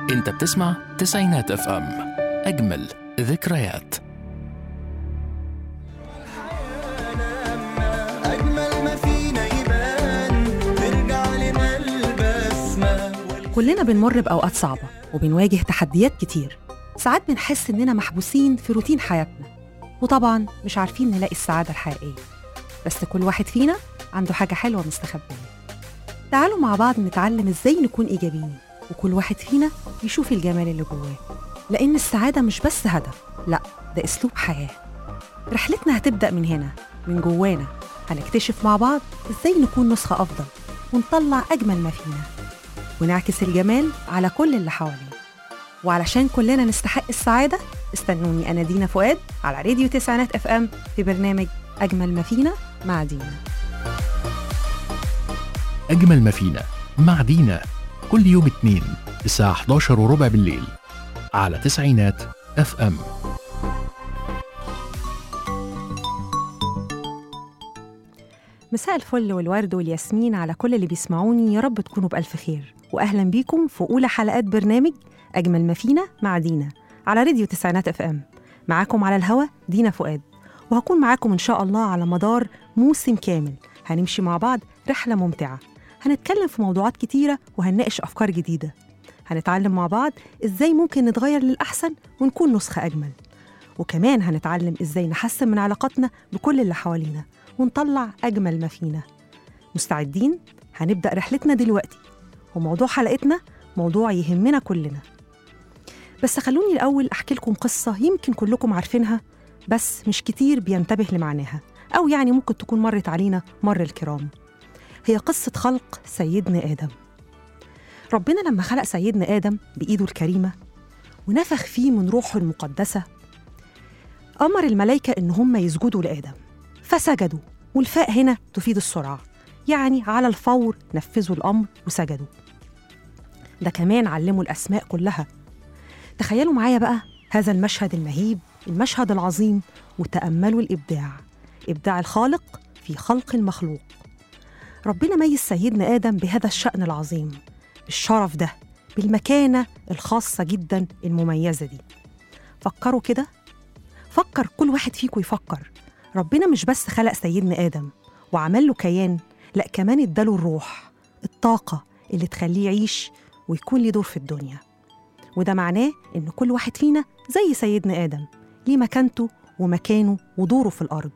انت بتسمع تسعينات اف ام اجمل ذكريات أجمل ما فينا يبان نرجع لنا البسمة كلنا بنمر بأوقات صعبة وبنواجه تحديات كتير ساعات بنحس إننا محبوسين في روتين حياتنا وطبعا مش عارفين نلاقي السعادة الحقيقية بس كل واحد فينا عنده حاجة حلوة مستخبية تعالوا مع بعض نتعلم إزاي نكون إيجابيين وكل واحد فينا يشوف الجمال اللي جواه لأن السعادة مش بس هدف لا ده أسلوب حياة رحلتنا هتبدأ من هنا من جوانا هنكتشف مع بعض إزاي نكون نسخة أفضل ونطلع أجمل ما فينا ونعكس الجمال على كل اللي حوالينا وعلشان كلنا نستحق السعادة استنوني أنا دينا فؤاد على راديو تسعينات اف ام في برنامج أجمل ما فينا مع دينا أجمل ما فينا مع دينا كل يوم اثنين الساعة 11 وربع بالليل على تسعينات اف ام مساء الفل والورد والياسمين على كل اللي بيسمعوني يا رب تكونوا بألف خير وأهلا بيكم في أولى حلقات برنامج أجمل ما فينا مع دينا على راديو تسعينات اف ام معاكم على الهوا دينا فؤاد وهكون معاكم إن شاء الله على مدار موسم كامل هنمشي مع بعض رحلة ممتعة هنتكلم في موضوعات كتيرة وهنناقش أفكار جديدة هنتعلم مع بعض إزاي ممكن نتغير للأحسن ونكون نسخة أجمل وكمان هنتعلم إزاي نحسن من علاقاتنا بكل اللي حوالينا ونطلع أجمل ما فينا مستعدين؟ هنبدأ رحلتنا دلوقتي وموضوع حلقتنا موضوع يهمنا كلنا بس خلوني الأول أحكي لكم قصة يمكن كلكم عارفينها بس مش كتير بينتبه لمعناها أو يعني ممكن تكون مرت علينا مر الكرام هي قصة خلق سيدنا آدم ربنا لما خلق سيدنا آدم بإيده الكريمة ونفخ فيه من روحه المقدسة أمر الملائكة إن هم يسجدوا لآدم فسجدوا والفاء هنا تفيد السرعة يعني على الفور نفذوا الأمر وسجدوا ده كمان علموا الأسماء كلها تخيلوا معايا بقى هذا المشهد المهيب المشهد العظيم وتأملوا الإبداع إبداع الخالق في خلق المخلوق ربنا ميز سيدنا آدم بهذا الشأن العظيم بالشرف ده بالمكانة الخاصة جدا المميزة دي فكروا كده فكر كل واحد فيكم يفكر ربنا مش بس خلق سيدنا آدم وعمل له كيان لا كمان اداله الروح الطاقة اللي تخليه يعيش ويكون ليه دور في الدنيا وده معناه إن كل واحد فينا زي سيدنا آدم ليه مكانته ومكانه ودوره في الأرض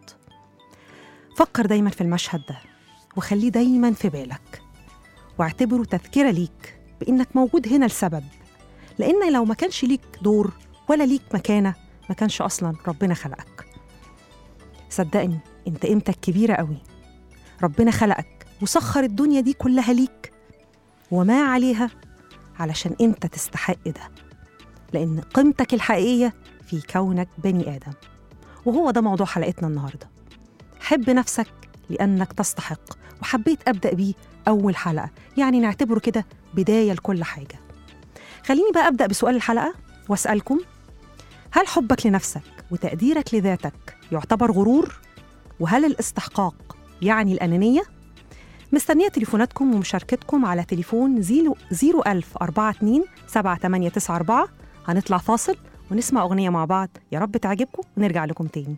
فكر دايما في المشهد ده وخليه دايما في بالك واعتبره تذكرة ليك بإنك موجود هنا لسبب لأن لو ما كانش ليك دور ولا ليك مكانة ما كانش أصلا ربنا خلقك صدقني انت قيمتك كبيرة قوي ربنا خلقك وسخر الدنيا دي كلها ليك وما عليها علشان انت تستحق ده لأن قيمتك الحقيقية في كونك بني آدم وهو ده موضوع حلقتنا النهاردة حب نفسك لأنك تستحق وحبيت أبدأ بيه أول حلقة يعني نعتبره كده بداية لكل حاجة خليني بقى أبدأ بسؤال الحلقة وأسألكم هل حبك لنفسك وتقديرك لذاتك يعتبر غرور؟ وهل الاستحقاق يعني الأنانية؟ مستنية تليفوناتكم ومشاركتكم على تليفون 01042 7894 هنطلع فاصل ونسمع أغنية مع بعض يا رب تعجبكم ونرجع لكم تاني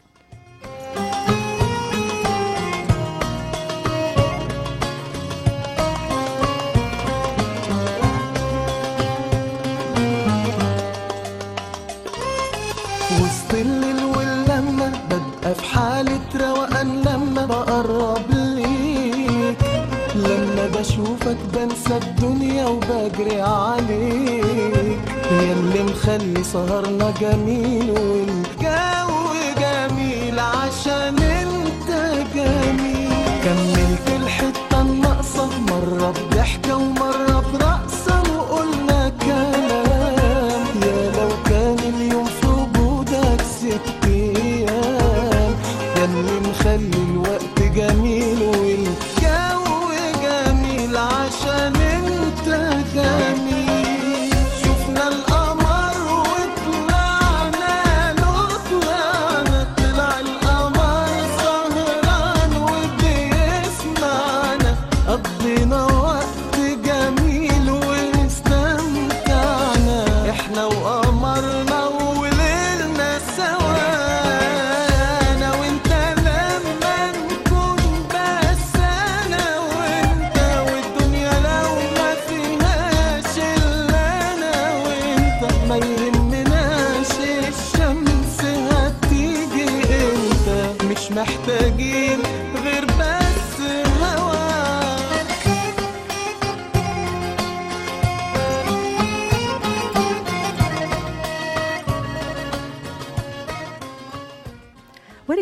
وسط الليل واللمة ببقى في حالة روقان لما بقرب ليك لما بشوفك بنسى الدنيا وبجري عليك ياللي مخلي سهرنا جميل والجو جميل عشان انت جميل كملت الحتة الناقصة مرة بضحكة ومرة برقصة وقلنا كلام يا لو كان اليوم في وجودك ست ايام ياللي مخلي الوقت جميل والجو جميل عشان انت جميل شفنا القمر وطلعنا له طلعنا طلع القمر سهران وبيسمعنا قضينا وقت جميل واستمتعنا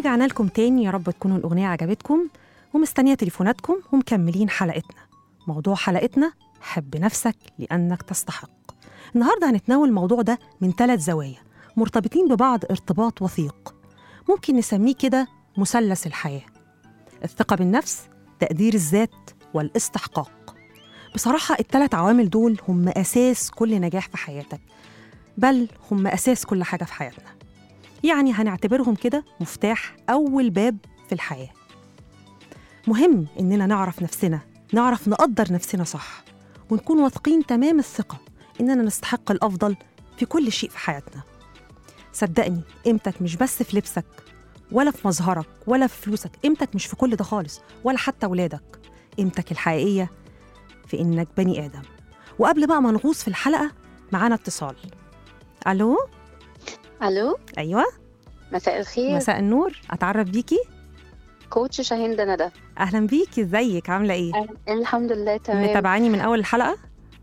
ورجعنا لكم تاني يا رب تكونوا الأغنية عجبتكم ومستنية تليفوناتكم ومكملين حلقتنا موضوع حلقتنا حب نفسك لأنك تستحق النهاردة هنتناول الموضوع ده من ثلاث زوايا مرتبطين ببعض ارتباط وثيق ممكن نسميه كده مثلث الحياة الثقة بالنفس تقدير الذات والاستحقاق بصراحة الثلاث عوامل دول هم أساس كل نجاح في حياتك بل هم أساس كل حاجة في حياتنا يعني هنعتبرهم كده مفتاح أول باب في الحياة مهم إننا نعرف نفسنا نعرف نقدر نفسنا صح ونكون واثقين تمام الثقة إننا نستحق الأفضل في كل شيء في حياتنا صدقني قيمتك مش بس في لبسك ولا في مظهرك ولا في فلوسك قيمتك مش في كل ده خالص ولا حتى ولادك قيمتك الحقيقية في إنك بني آدم وقبل بقى ما نغوص في الحلقة معانا اتصال ألو الو أيوة مساء الخير مساء النور أتعرف بيكي كوتش شاهين ده ندى أهلا بيكي ازيك عاملة إيه الحمد لله تمام متابعاني من أول الحلقة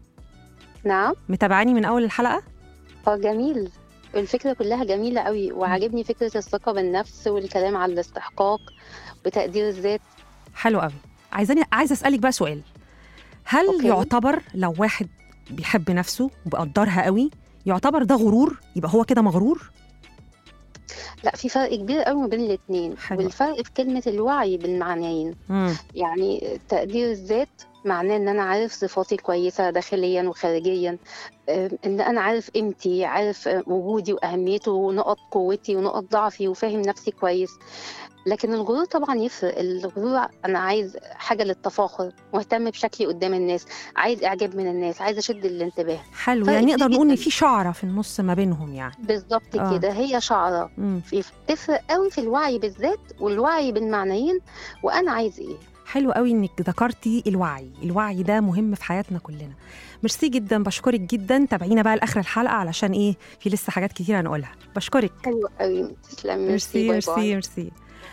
نعم متابعاني من أول الحلقة اه جميل الفكرة كلها جميلة قوي وعاجبني فكرة الثقة بالنفس والكلام على الاستحقاق وتقدير الذات حلو قوي عايزاني عايزة أسألك بقى سؤال هل أوكي. يعتبر لو واحد بيحب نفسه وبيقدرها قوي يعتبر ده غرور يبقى هو كده مغرور لا في فرق كبير قوي ما بين الاتنين حلو. والفرق في كلمة الوعي بالمعنيين مم. يعني تقدير الذات معناه ان انا عارف صفاتي كويسة داخليا وخارجيا آه، ان انا عارف قيمتي عارف آه، وجودي واهميته ونقط قوتي ونقط ضعفي وفاهم نفسي كويس لكن الغرور طبعا يفرق الغرور انا عايز حاجه للتفاخر مهتم بشكلي قدام الناس عايز اعجاب من الناس عايز اشد الانتباه حلو فرق يعني نقدر كبير نقول إن جداً. في شعرة في النص ما بينهم يعني بالظبط آه. كده هي شعره مم. في تفرق قوي في الوعي بالذات والوعي بالمعنيين وانا عايز ايه حلو قوي انك ذكرتي الوعي الوعي ده مهم في حياتنا كلنا ميرسي جدا بشكرك جدا تابعينا بقى لاخر الحلقه علشان ايه في لسه حاجات كتير هنقولها بشكرك حلو قوي تسلم ميرسي باي ميرسي باي. ميرسي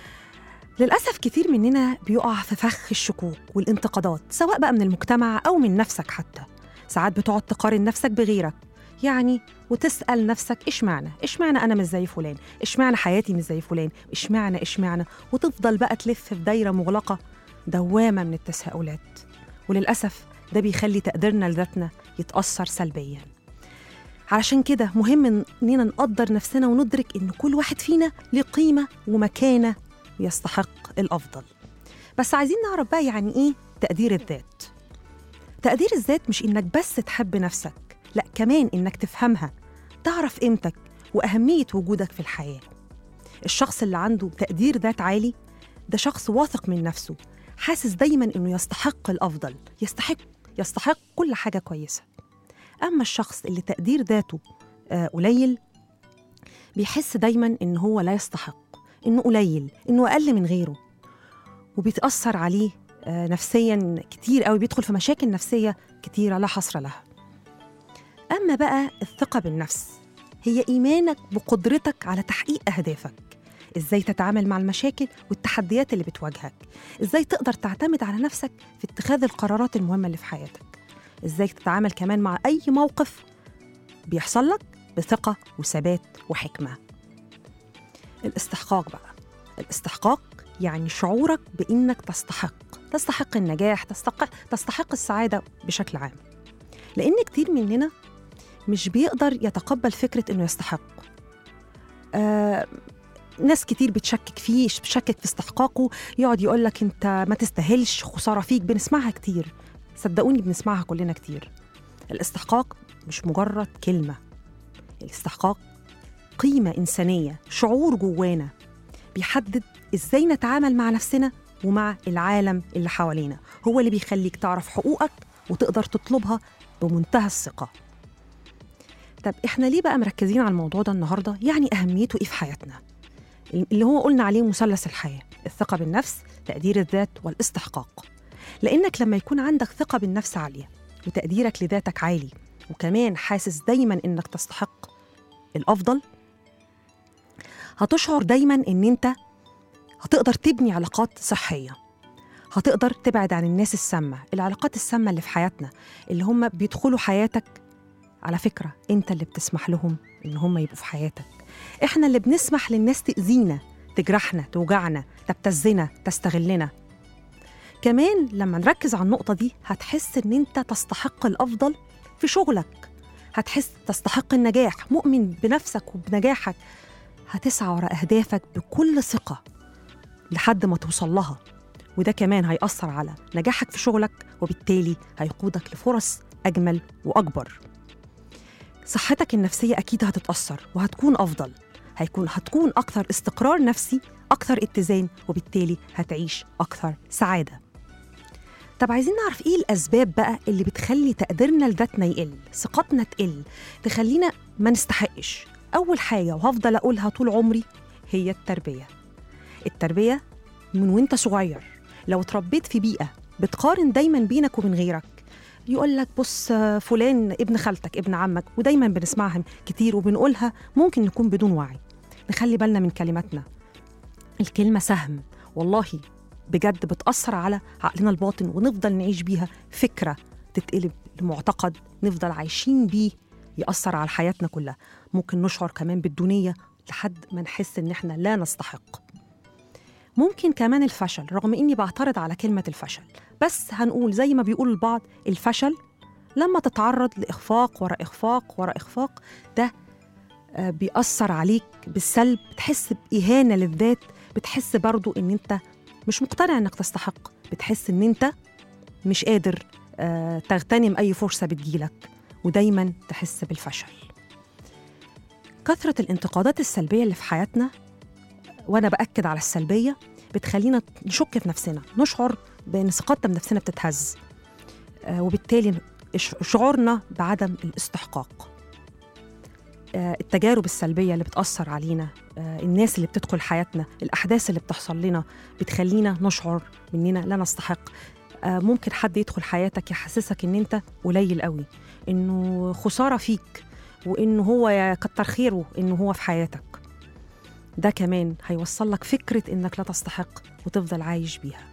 للأسف كتير مننا بيقع في فخ الشكوك والانتقادات سواء بقى من المجتمع أو من نفسك حتى ساعات بتقعد تقارن نفسك بغيرك يعني وتسأل نفسك إشمعنى إشمعنى أنا مش زي فلان إشمعنى حياتي مش زي فلان إشمعنى إشمعنى وتفضل بقى تلف في دايرة مغلقة دوامة من التساؤلات وللأسف ده بيخلي تقديرنا لذاتنا يتأثر سلبياً علشان كده مهم إننا نقدر نفسنا وندرك إن كل واحد فينا ليه قيمة ومكانة ويستحق الأفضل بس عايزين نعرف بقى يعني إيه تقدير الذات تقدير الذات مش إنك بس تحب نفسك لا كمان إنك تفهمها تعرف قيمتك وأهمية وجودك في الحياة الشخص اللي عنده تقدير ذات عالي ده شخص واثق من نفسه حاسس دايما إنه يستحق الأفضل يستحق يستحق كل حاجة كويسة أما الشخص اللي تقدير ذاته آه، قليل بيحس دايما إن هو لا يستحق إنه قليل إنه أقل من غيره وبيتأثر عليه آه، نفسيا كتير قوي بيدخل في مشاكل نفسية كتيرة لا حصر لها أما بقى الثقة بالنفس هي إيمانك بقدرتك على تحقيق أهدافك إزاي تتعامل مع المشاكل والتحديات اللي بتواجهك إزاي تقدر تعتمد على نفسك في اتخاذ القرارات المهمة اللي في حياتك إزاي تتعامل كمان مع أي موقف بيحصل لك بثقة وثبات وحكمة الاستحقاق بقى الاستحقاق يعني شعورك بإنك تستحق تستحق النجاح تستحق, تستحق السعادة بشكل عام لأن كتير مننا مش بيقدر يتقبل فكرة إنه يستحق آه ناس كتير بتشكك فيه بتشكك في استحقاقه يقعد يقول لك انت ما تستاهلش خساره فيك بنسمعها كتير صدقوني بنسمعها كلنا كتير الاستحقاق مش مجرد كلمه الاستحقاق قيمه انسانيه شعور جوانا بيحدد ازاي نتعامل مع نفسنا ومع العالم اللي حوالينا هو اللي بيخليك تعرف حقوقك وتقدر تطلبها بمنتهى الثقه طب احنا ليه بقى مركزين على الموضوع ده النهارده يعني اهميته ايه في حياتنا اللي هو قلنا عليه مثلث الحياه الثقه بالنفس تقدير الذات والاستحقاق لانك لما يكون عندك ثقه بالنفس عاليه وتقديرك لذاتك عالي وكمان حاسس دايما انك تستحق الافضل هتشعر دايما ان انت هتقدر تبني علاقات صحيه هتقدر تبعد عن الناس السامه العلاقات السامه اللي في حياتنا اللي هم بيدخلوا حياتك على فكره انت اللي بتسمح لهم ان هم يبقوا في حياتك احنا اللي بنسمح للناس تاذينا تجرحنا توجعنا تبتزنا تستغلنا كمان لما نركز على النقطة دي هتحس إن أنت تستحق الأفضل في شغلك هتحس تستحق النجاح مؤمن بنفسك وبنجاحك هتسعى ورا أهدافك بكل ثقة لحد ما توصل لها وده كمان هيأثر على نجاحك في شغلك وبالتالي هيقودك لفرص أجمل وأكبر صحتك النفسية أكيد هتتأثر وهتكون أفضل هيكون هتكون أكثر استقرار نفسي أكثر اتزان وبالتالي هتعيش أكثر سعادة طب عايزين نعرف إيه الأسباب بقى اللي بتخلي تقديرنا لذاتنا يقل ثقتنا تقل تخلينا ما نستحقش أول حاجة وهفضل أقولها طول عمري هي التربية التربية من وانت صغير لو اتربيت في بيئة بتقارن دايما بينك وبين غيرك يقول لك بص آه، فلان ابن خالتك ابن عمك ودايما بنسمعها كتير وبنقولها ممكن نكون بدون وعي نخلي بالنا من كلماتنا الكلمة سهم والله بجد بتأثر على عقلنا الباطن ونفضل نعيش بيها فكرة تتقلب لمعتقد نفضل عايشين بيه يأثر على حياتنا كلها ممكن نشعر كمان بالدونية لحد ما نحس إن إحنا لا نستحق ممكن كمان الفشل رغم إني بعترض على كلمة الفشل بس هنقول زي ما بيقول البعض الفشل لما تتعرض لإخفاق ورا إخفاق ورا إخفاق ده آه، بيأثر عليك بالسلب بتحس بإهانة للذات بتحس برضو إن أنت مش مقتنع إنك تستحق بتحس إن أنت مش قادر آه، تغتنم أي فرصة بتجيلك ودايما تحس بالفشل كثرة الانتقادات السلبية اللي في حياتنا وأنا بأكد على السلبية بتخلينا نشك في نفسنا نشعر بأن ثقتنا بنفسنا بتتهز آه، وبالتالي ش- شعورنا بعدم الاستحقاق آه، التجارب السلبية اللي بتأثر علينا آه، الناس اللي بتدخل حياتنا الأحداث اللي بتحصل لنا بتخلينا نشعر إننا لا نستحق آه، ممكن حد يدخل حياتك يحسسك إن أنت قليل قوي إنه خسارة فيك وإنه هو يا كتر خيره إنه هو في حياتك ده كمان هيوصل لك فكرة إنك لا تستحق وتفضل عايش بيها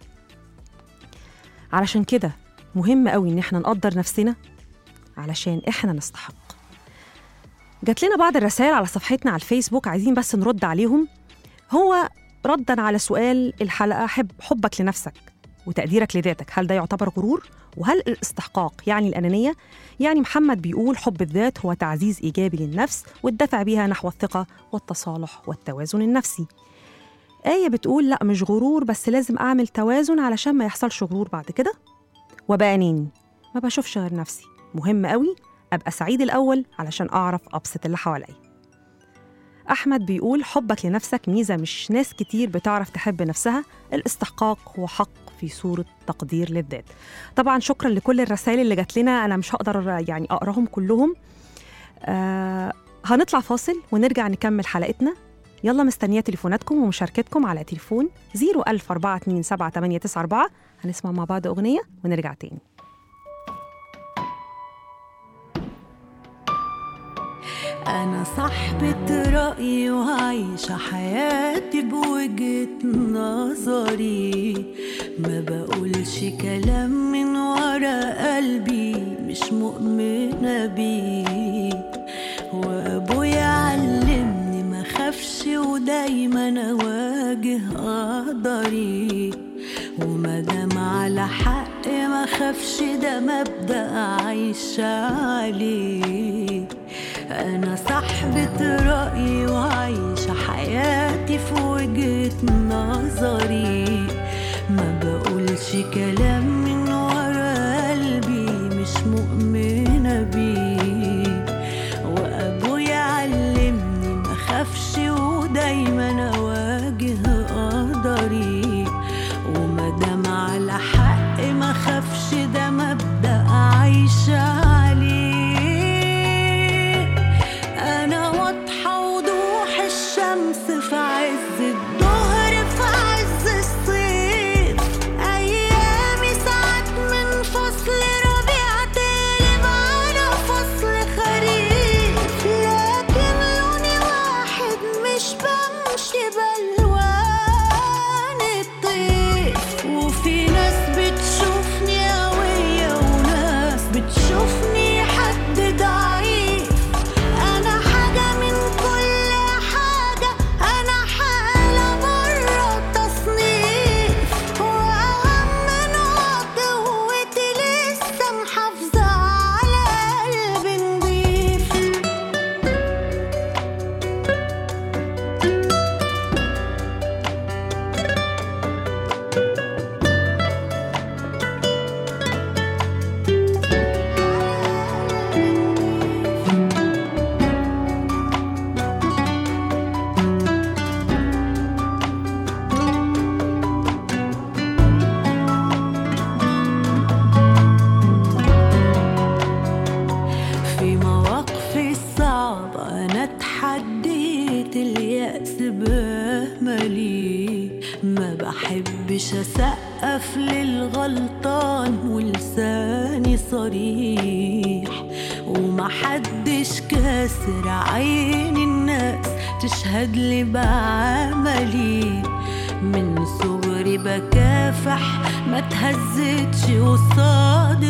علشان كده مهم قوي إن إحنا نقدر نفسنا علشان إحنا نستحق جات لنا بعض الرسائل على صفحتنا على الفيسبوك عايزين بس نرد عليهم هو ردا على سؤال الحلقة حب حبك لنفسك وتقديرك لذاتك هل ده يعتبر غرور؟ وهل الاستحقاق يعني الأنانية؟ يعني محمد بيقول حب الذات هو تعزيز إيجابي للنفس والدفع بها نحو الثقة والتصالح والتوازن النفسي آية بتقول لا مش غرور بس لازم أعمل توازن علشان ما يحصلش غرور بعد كده وبقى أناني ما بشوفش غير نفسي مهم قوي أبقى سعيد الأول علشان أعرف أبسط اللي حواليا أحمد بيقول حبك لنفسك ميزة مش ناس كتير بتعرف تحب نفسها الاستحقاق هو حق في صورة تقدير للذات طبعا شكرا لكل الرسائل اللي جات لنا أنا مش هقدر يعني أقراهم كلهم آه هنطلع فاصل ونرجع نكمل حلقتنا يلا مستنية تليفوناتكم ومشاركتكم على تليفون 014278994 هنسمع مع بعض أغنية ونرجع تاني أنا صاحبة رأيي وعايشة حياتي بوجهة نظري ما بقولش كلام من ورا قلبي مش مؤمنة بيه وأبويا علمني ما خافش ودايما أواجه قدري ومادام على حق ما خافش ده مبدأ عايشة عليه أنا صاحبة رأيي وعايشة حياتي في وجهة نظري ما بقولش كلام من ورا قلبي مش مؤمنة بيه وأبويا علمني ما خافش ودايما أواجه قدري ومادام على حق ما خافش ده مبدأ عايشة عليه أنا واضحة وضوح الشمس في عز الظهر في عز الصيف أيامي ساعات من فصل ربيع تقلب على فصل خريف لكن لوني واحد مش بمشي بألوان الطيف وفي ناس بتشوفني قوية وناس بتشوفني محبش اسقف للغلطان ولساني صريح ومحدش كاسر عين الناس تشهد لي بعملي من صغري بكافح ما تهزتش قصاد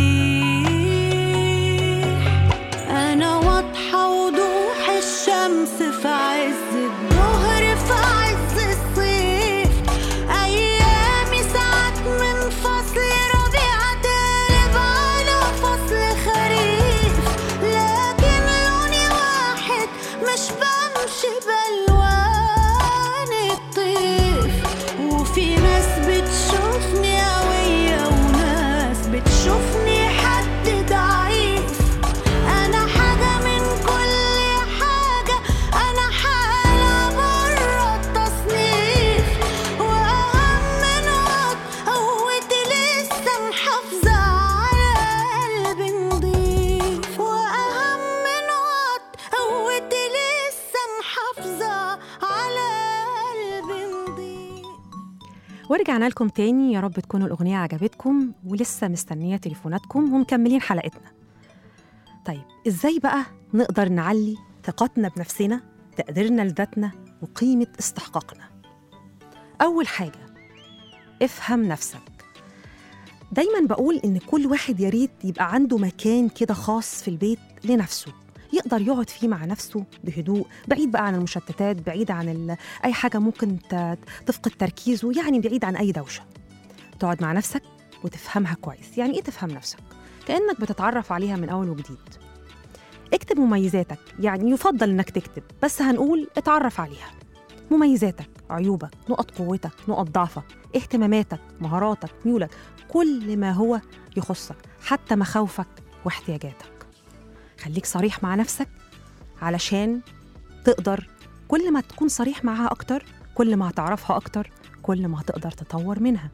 الريح انا واضحة وضوح الشمس في عز الظهر في عز الصيف ايامي ساعات من فصل ربيع تقلب على فصل خريف لكن لوني واحد مش بمشي بالوان الطيف وفي ناس بتشوفني قوية وناس بتشوفني حد ضعيف أنا حاجة من كل حاجة أنا حالة برا التصنيف وأهم من وقت قوتي لسه محافظة على قلبي نضيف وأهم من وقت قوتي لسه محافظة على قلبي نضيف ورجعنا لكم تاني يا رب تكونوا الأغنية عجبتكم ولسه مستنية تليفوناتكم ومكملين حلقتنا طيب إزاي بقى نقدر نعلي ثقتنا بنفسنا تقديرنا لذاتنا وقيمة استحقاقنا أول حاجة افهم نفسك دايما بقول إن كل واحد يا ريت يبقى عنده مكان كده خاص في البيت لنفسه يقدر يقعد فيه مع نفسه بهدوء بعيد بقى عن المشتتات بعيد عن ال- أي حاجة ممكن ت- تفقد تركيزه يعني بعيد عن أي دوشة تقعد مع نفسك وتفهمها كويس يعني إيه تفهم نفسك؟ كأنك بتتعرف عليها من أول وجديد اكتب مميزاتك يعني يفضل إنك تكتب بس هنقول اتعرف عليها مميزاتك عيوبك نقط قوتك نقط ضعفك اهتماماتك مهاراتك ميولك كل ما هو يخصك حتى مخاوفك واحتياجاتك خليك صريح مع نفسك علشان تقدر كل ما تكون صريح معاها أكتر كل ما هتعرفها أكتر كل ما هتقدر تطور منها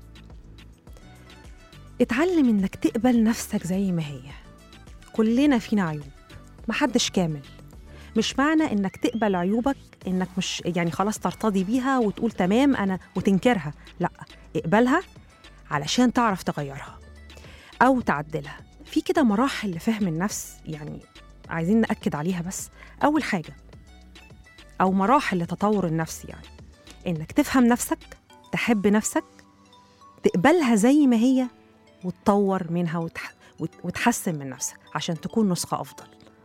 اتعلم إنك تقبل نفسك زي ما هي كلنا فينا عيوب محدش كامل مش معنى إنك تقبل عيوبك إنك مش يعني خلاص ترتضي بيها وتقول تمام أنا وتنكرها لا اقبلها علشان تعرف تغيرها أو تعدلها في كده مراحل لفهم النفس يعني عايزين نأكد عليها بس أول حاجة أو مراحل لتطور النفس يعني إنك تفهم نفسك تحب نفسك تقبلها زي ما هي وتطور منها وتح... وت- وتحسن من نفسك عشان تكون نسخة أفضل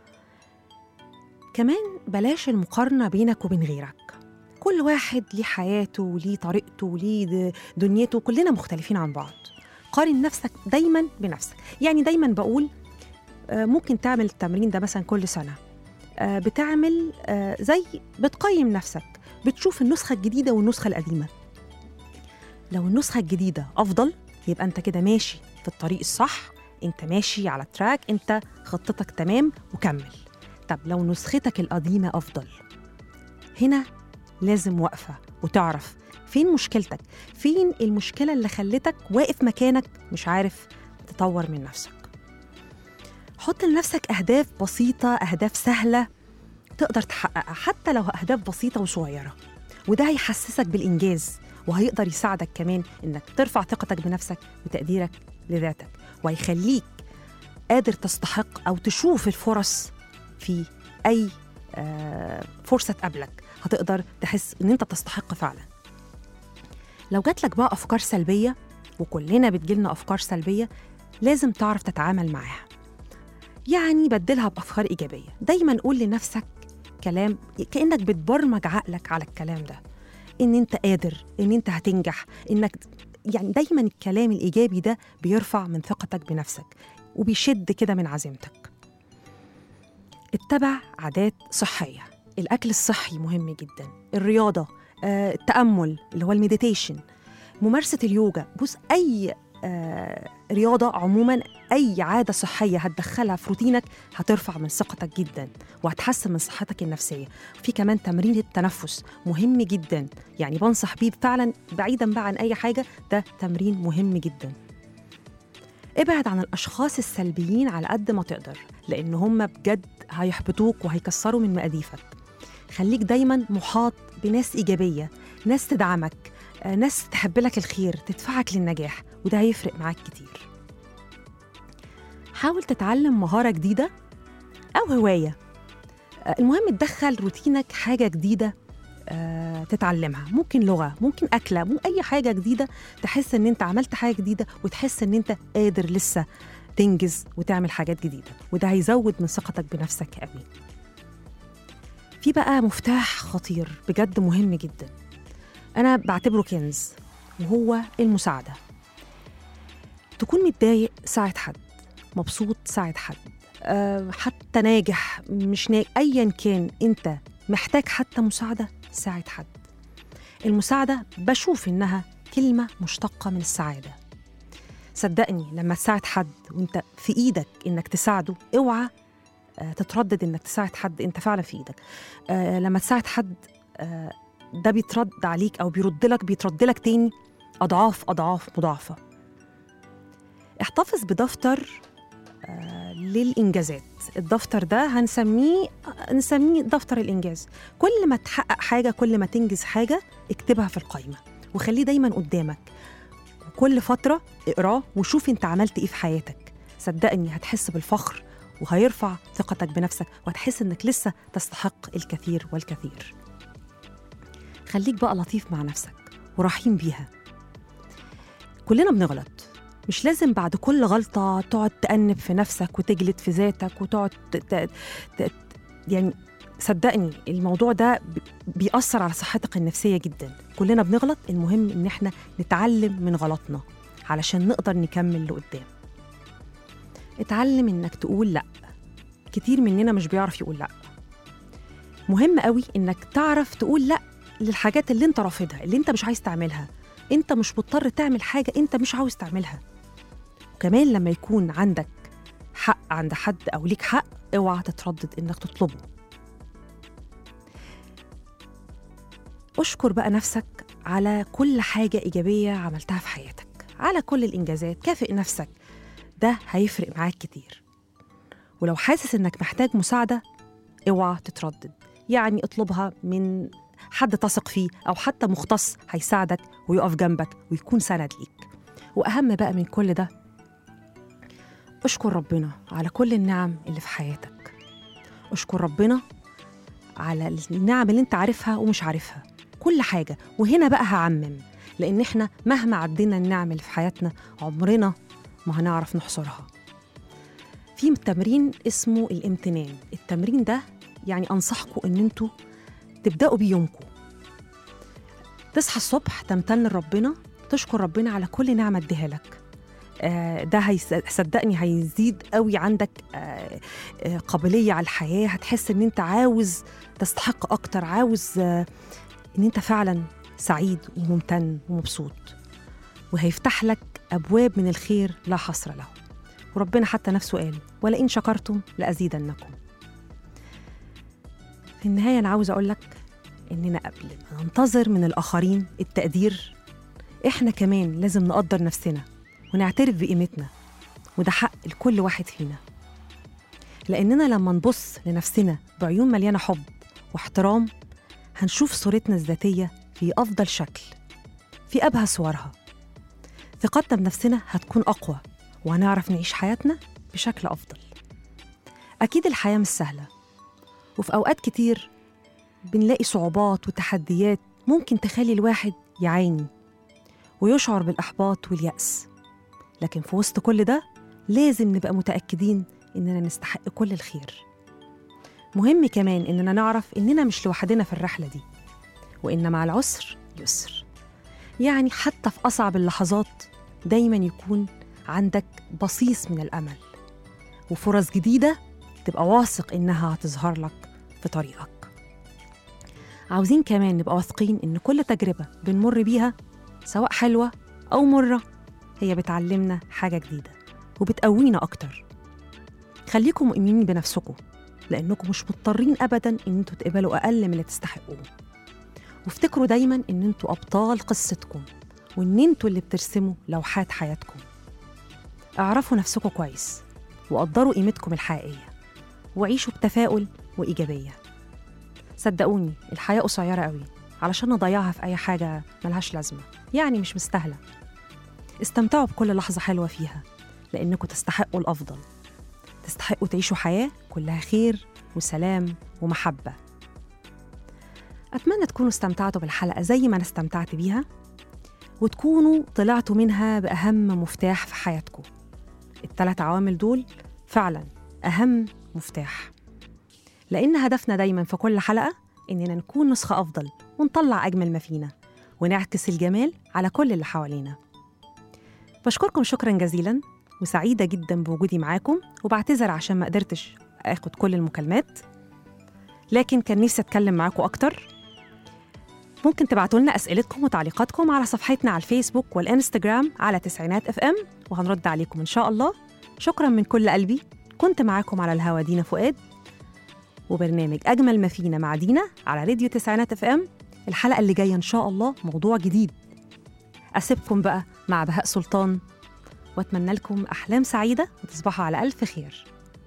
كمان بلاش المقارنة بينك وبين غيرك كل واحد ليه حياته وليه طريقته وليه د- دنيته كلنا مختلفين عن بعض قارن نفسك دايما بنفسك يعني دايما بقول آه، ممكن تعمل التمرين ده مثلا كل سنة آه، بتعمل آه، زي بتقيم نفسك بتشوف النسخة الجديدة والنسخة القديمة لو النسخة الجديدة أفضل يبقى أنت كده ماشي في الطريق الصح أنت ماشي على تراك أنت خطتك تمام وكمل طب لو نسختك القديمة أفضل هنا لازم وقفة وتعرف فين مشكلتك فين المشكلة اللي خلتك واقف مكانك مش عارف تطور من نفسك حط لنفسك أهداف بسيطة أهداف سهلة تقدر تحققها حتى لو أهداف بسيطة وصغيرة وده هيحسسك بالإنجاز وهيقدر يساعدك كمان إنك ترفع ثقتك بنفسك وتقديرك لذاتك وهيخليك قادر تستحق أو تشوف الفرص في أي آه، فرصة تقابلك هتقدر تحس إن أنت تستحق فعلا لو جاتلك بقى أفكار سلبية وكلنا بتجيلنا أفكار سلبية لازم تعرف تتعامل معاها يعني بدلها بأفكار إيجابية دايما قول لنفسك كلام كأنك بتبرمج عقلك على الكلام ده إن أنت قادر إن أنت هتنجح إنك يعني دايما الكلام الإيجابي ده بيرفع من ثقتك بنفسك وبيشد كده من عزيمتك اتبع عادات صحية الأكل الصحي مهم جدا الرياضة آه، التأمل اللي هو المديتيشن ممارسة اليوجا بص أي آه، رياضة عموما أي عادة صحية هتدخلها في روتينك هترفع من ثقتك جدا وهتحسن من صحتك النفسية في كمان تمرين التنفس مهم جدا يعني بنصح بيه فعلا بعيدا بقى عن أي حاجة ده تمرين مهم جدا ابعد عن الأشخاص السلبيين على قد ما تقدر لأن هم بجد هيحبطوك وهيكسروا من مقاديفك خليك دايما محاط بناس إيجابية ناس تدعمك آه، ناس تحب لك الخير تدفعك للنجاح وده هيفرق معاك كتير حاول تتعلم مهارة جديدة أو هواية آه، المهم تدخل روتينك حاجة جديدة آه، تتعلمها ممكن لغة ممكن أكلة ممكن أي حاجة جديدة تحس إن أنت عملت حاجة جديدة وتحس إن أنت قادر لسه تنجز وتعمل حاجات جديدة وده هيزود من ثقتك بنفسك قوي في بقى مفتاح خطير بجد مهم جدا أنا بعتبره كنز وهو المساعدة تكون متضايق ساعد حد مبسوط ساعد حد أه حتى ناجح مش ناجح أيا كان أنت محتاج حتى مساعدة ساعد حد المساعدة بشوف إنها كلمة مشتقة من السعادة صدقني لما تساعد حد وانت في ايدك انك تساعده اوعى آه، تتردد انك تساعد حد انت فعلا في ايدك آه، لما تساعد حد آه، ده بيترد عليك او بيرد لك بيترد لك تاني اضعاف اضعاف مضاعفه احتفظ بدفتر آه، للانجازات الدفتر ده هنسميه نسميه دفتر الانجاز كل ما تحقق حاجه كل ما تنجز حاجه اكتبها في القائمه وخليه دايما قدامك كل فتره اقراه وشوف انت عملت ايه في حياتك صدقني هتحس بالفخر وهيرفع ثقتك بنفسك وهتحس انك لسه تستحق الكثير والكثير خليك بقى لطيف مع نفسك ورحيم بيها كلنا بنغلط مش لازم بعد كل غلطة تقعد تأنب في نفسك وتجلد في ذاتك وتقعد ت... ت... ت... يعني صدقني الموضوع ده ب- بيأثر على صحتك النفسية جدا كلنا بنغلط المهم إن احنا نتعلم من غلطنا علشان نقدر نكمل لقدام اتعلم إنك تقول لأ كتير مننا مش بيعرف يقول لأ مهم قوي إنك تعرف تقول لأ للحاجات اللي انت رافضها اللي انت مش عايز تعملها انت مش مضطر تعمل حاجة انت مش عاوز تعملها وكمان لما يكون عندك حق عند حد او ليك حق اوعى تتردد انك تطلبه اشكر بقى نفسك على كل حاجة إيجابية عملتها في حياتك على كل الإنجازات كافئ نفسك ده هيفرق معاك كتير ولو حاسس إنك محتاج مساعدة اوعى تتردد يعني اطلبها من حد تثق فيه أو حتى مختص هيساعدك ويقف جنبك ويكون سند ليك وأهم بقى من كل ده اشكر ربنا على كل النعم اللي في حياتك اشكر ربنا على النعم اللي انت عارفها ومش عارفها كل حاجة وهنا بقى هعمم لأن احنا مهما عدينا النعم اللي في حياتنا عمرنا ما هنعرف نحصرها في تمرين اسمه الامتنان التمرين ده يعني أنصحكم إن انتوا تبدأوا بيه يومكم تصحى الصبح تمتن لربنا تشكر ربنا على كل نعمة اديها لك آه، ده هيس- صدقني هيزيد قوي عندك آه، آه، قابلية على الحياة هتحس ان انت عاوز تستحق اكتر عاوز آه، ان انت فعلا سعيد وممتن ومبسوط وهيفتح لك ابواب من الخير لا حصر له وربنا حتى نفسه قال ولئن شكرتم لازيدنكم في النهايه انا عاوز اقول لك اننا قبل ما ننتظر من الاخرين التقدير احنا كمان لازم نقدر نفسنا ونعترف بقيمتنا وده حق لكل واحد فينا لاننا لما نبص لنفسنا بعيون مليانه حب واحترام هنشوف صورتنا الذاتيه في افضل شكل في ابهى صورها ثقتنا بنفسنا هتكون اقوى وهنعرف نعيش حياتنا بشكل افضل اكيد الحياه مش سهله وفي اوقات كتير بنلاقي صعوبات وتحديات ممكن تخلي الواحد يعاني ويشعر بالاحباط والياس لكن في وسط كل ده لازم نبقى متاكدين اننا نستحق كل الخير مهم كمان اننا نعرف اننا مش لوحدنا في الرحله دي وان مع العسر يسر يعني حتى في اصعب اللحظات دايما يكون عندك بصيص من الامل وفرص جديده تبقى واثق انها هتظهر لك في طريقك عاوزين كمان نبقى واثقين ان كل تجربه بنمر بيها سواء حلوه او مره هي بتعلمنا حاجه جديده وبتقوينا اكتر خليكم مؤمنين بنفسكم لانكم مش مضطرين ابدا ان انتوا تقبلوا اقل من اللي تستحقوه وافتكروا دايما ان انتوا ابطال قصتكم وان انتوا اللي بترسموا لوحات حياتكم اعرفوا نفسكم كويس وقدروا قيمتكم الحقيقيه وعيشوا بتفاؤل وايجابيه صدقوني الحياه قصيره قوي علشان نضيعها في أي حاجة ملهاش لازمة يعني مش مستاهلة استمتعوا بكل لحظة حلوة فيها لأنكم تستحقوا الأفضل تستحقوا تعيشوا حياة كلها خير وسلام ومحبة أتمنى تكونوا استمتعتوا بالحلقة زي ما أنا استمتعت بيها وتكونوا طلعتوا منها بأهم مفتاح في حياتكم الثلاث عوامل دول فعلا أهم مفتاح لأن هدفنا دايما في كل حلقة إننا نكون نسخة أفضل ونطلع أجمل ما فينا ونعكس الجمال على كل اللي حوالينا بشكركم شكرا جزيلا وسعيدة جدا بوجودي معاكم وبعتذر عشان ما قدرتش آخد كل المكالمات لكن كان نفسي أتكلم معاكم أكتر ممكن تبعتوا لنا أسئلتكم وتعليقاتكم على صفحتنا على الفيسبوك والإنستجرام على تسعينات اف ام وهنرد عليكم إن شاء الله شكرا من كل قلبي كنت معاكم على الهوا دينا فؤاد وبرنامج أجمل ما فينا مع دينا على راديو تسعينات اف ام الحلقة اللي جاية إن شاء الله موضوع جديد أسيبكم بقى مع بهاء سلطان وأتمنى لكم أحلام سعيدة وتصبحوا على ألف خير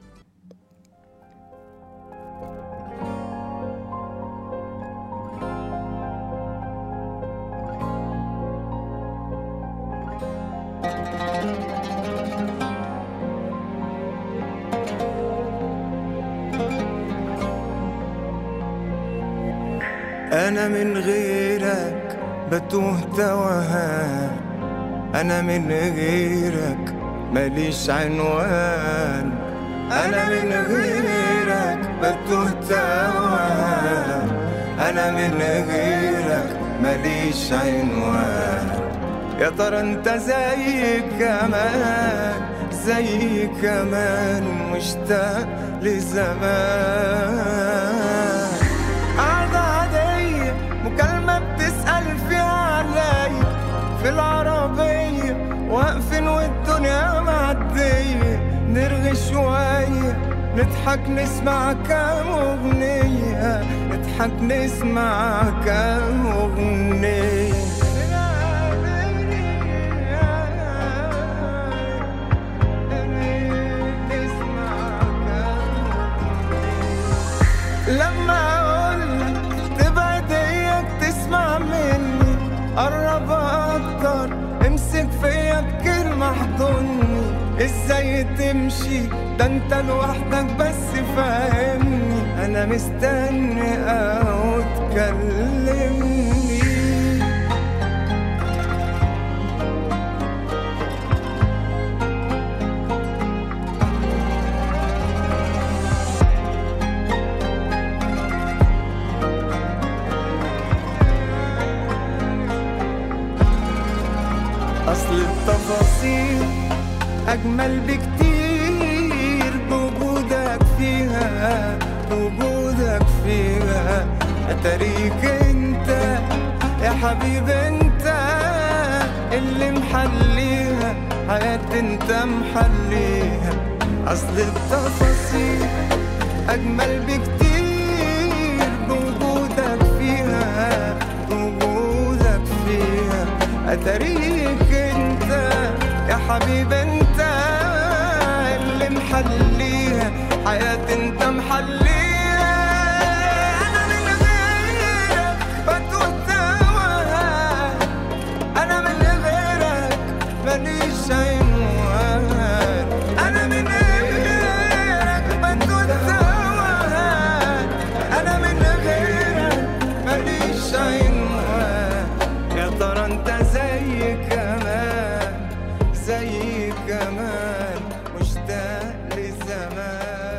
أنا من غيرك بتوه توهان أنا من غيرك ماليش عنوان أنا من غيرك بتوه توهان أنا من غيرك ماليش عنوان يا ترى انت زي كمان زي كمان مشتاق لزمان قعدة عادية مكالمة بتسأل فيها عليا في العربية واقفين والدنيا معدية نرغي شوية نضحك نسمع كام أغنية نضحك نسمع كام أغنية نسمع كام لما اقولك تبعد اياك تسمع مني قرب اكتر امسك فيا بكلمة احضني ازاي تمشي ده انت لوحدك بس فاهمني انا مستني او تكلمني أصل التفاصيل أجمل بكتير بوجودك فيها بوجودك فيها أتاريك أنت يا حبيب أنت اللي محليها حياتي أنت محليها أصل التفاصيل أجمل بكتير بوجودك فيها بوجودك فيها أتاريك أنت يا حبيب أنت اللي محليها حياتي أنت محليها أنا من غيرك بتوه توهان أنا من غيرك ماليش عنوان أنا من غيرك بتوه توهان أنا من غيرك ماليش عنوان يا ترى أنت زي كمان زي كمان مشتاق لزمان